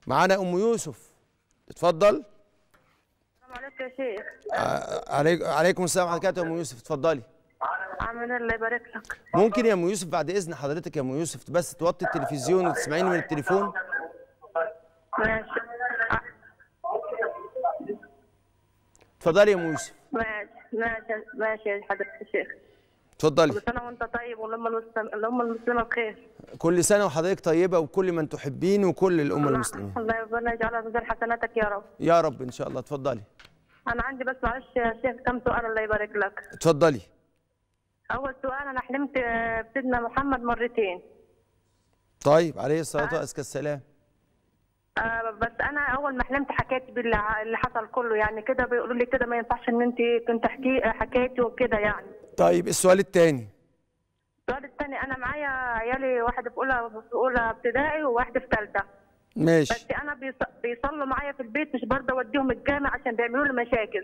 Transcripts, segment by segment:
معانا ام يوسف اتفضل السلام عليكم يا شيخ ع- عليك عليكم السلام ورحمه الله وبركاته يا ام يوسف اتفضلي عامل الله يبارك لك ممكن يا ام يوسف بعد اذن حضرتك يا ام يوسف بس توطي التلفزيون وتسمعيني من التليفون ماشي اتفضلي يا ام يوسف ماشي ماشي ماشي يا حضرتك يا شيخ اتفضلي كل سنة وانت طيب والأمة المسلمة الأمة المسلمة بخير كل سنه وحضرتك طيبه وكل من تحبين وكل الامه المسلمين الله ربنا يجعلها في ميزان حسناتك يا رب يا رب ان شاء الله اتفضلي أنا عندي بس معلش يا شيخ كم سؤال الله يبارك لك اتفضلي أول سؤال أنا حلمت آه، بسيدنا محمد مرتين طيب عليه الصلاه وازكى السلام آه بس انا اول ما حلمت حكيت باللي ع- اللي حصل كله يعني كده بيقولوا لي كده ما ينفعش ان انت كنت حكي حكيتي وكده يعني طيب السؤال الثاني السؤال الثاني انا معايا عيالي واحده في اولى في اولى ابتدائي وواحده في ثالثه ماشي بس انا بيص- بيصلوا معايا في البيت مش برضه اوديهم الجامع عشان بيعملوا لي مشاكل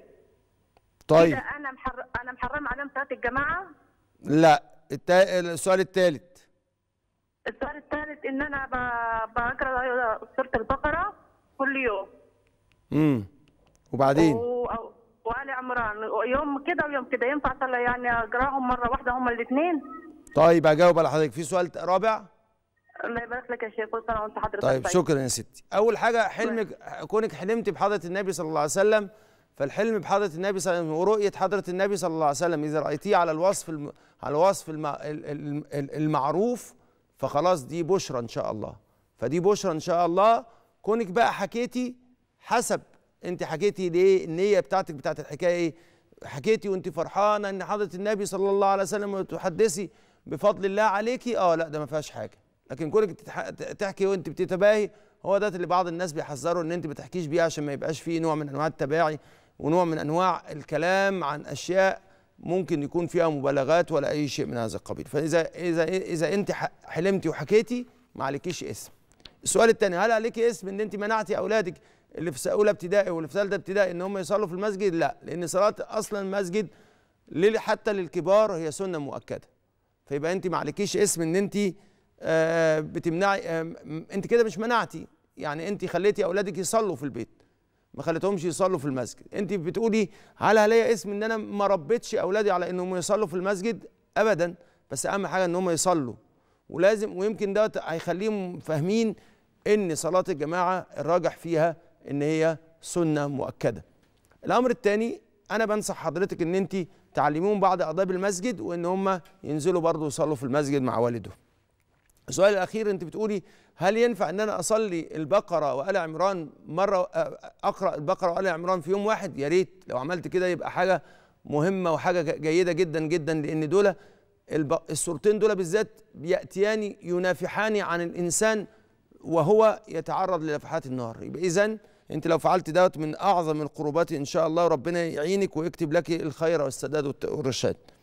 طيب كده انا محر... انا محرم عليهم صلاه الجماعه لا التا... السؤال الثالث السؤال الثالث ان انا ب... بقرا سوره البقره كل يوم امم وبعدين و... أو- وآل عمران يوم كده ويوم كده ينفع صلى يعني اقراهم مره واحده هما الاثنين طيب هجاوب على حضرتك في سؤال رابع الله يبارك لك يا شيخ كل سنه وانت حضرتك طيب شكرا يا ستي اول حاجه حلمك كونك حلمت بحضره النبي صلى الله عليه وسلم فالحلم بحضره النبي صلى الله عليه وسلم ورؤيه حضره النبي صلى الله عليه وسلم اذا رايتيه على الوصف الم... على الوصف الم... ال- ال- ال- المعروف فخلاص دي بشرى ان شاء الله فدي بشرى ان شاء الله كونك بقى حكيتي حسب انت حكيتي ليه النيه بتاعتك بتاعت الحكايه ايه حكيتي وانت فرحانه ان حضره النبي صلى الله عليه وسلم وتحدثي بفضل الله عليكي اه لا ده ما فيهاش حاجه لكن كونك تتح- تحكي وانت بتتباهي هو ده اللي بعض الناس بيحذروا ان انت ما تحكيش بيه عشان ما يبقاش فيه نوع من انواع التباعي ونوع من انواع الكلام عن اشياء ممكن يكون فيها مبالغات ولا اي شيء من هذا القبيل فاذا اذا اذا انت ح- حلمتي وحكيتي ما عليكيش اسم السؤال الثاني هل عليكي اسم ان انت منعتي اولادك اللي في اولى ابتدائي واللي في ثالثه ابتدائي ان هم يصلوا في المسجد لا لان صلاه اصلا المسجد لل- حتى للكبار هي سنه مؤكده فيبقى انت ما عليكيش اسم ان انت آه، بتمنعي آه، م- انت كده مش منعتي يعني انت خليتي اولادك يصلوا في البيت ما خليتهمش يصلوا في المسجد انت بتقولي هل عليا اسم ان انا ما ربيتش اولادي على انهم يصلوا في المسجد ابدا بس اهم حاجه ان هم يصلوا ولازم ويمكن ده هيخليهم فاهمين ان صلاه الجماعه الراجح فيها ان هي سنه مؤكده الامر الثاني انا بنصح حضرتك ان انت تعلميهم بعض آداب المسجد وان هم ينزلوا برضه يصلوا في المسجد مع والدهم السؤال الاخير انت بتقولي هل ينفع ان انا اصلي البقره وال عمران مره آه، اقرا البقره وال عمران في يوم واحد يا ريت لو عملت كده يبقى حاجه مهمه وحاجه ج- جيده جدا جدا لان دول الب- السورتين دول بالذات بياتيان ينافحان عن الانسان وهو يتعرض لنفحات النار يبقى اذا انت لو فعلت دوت من اعظم القربات ان شاء الله وربنا يعينك ويكتب لك الخير والسداد والت- والرشاد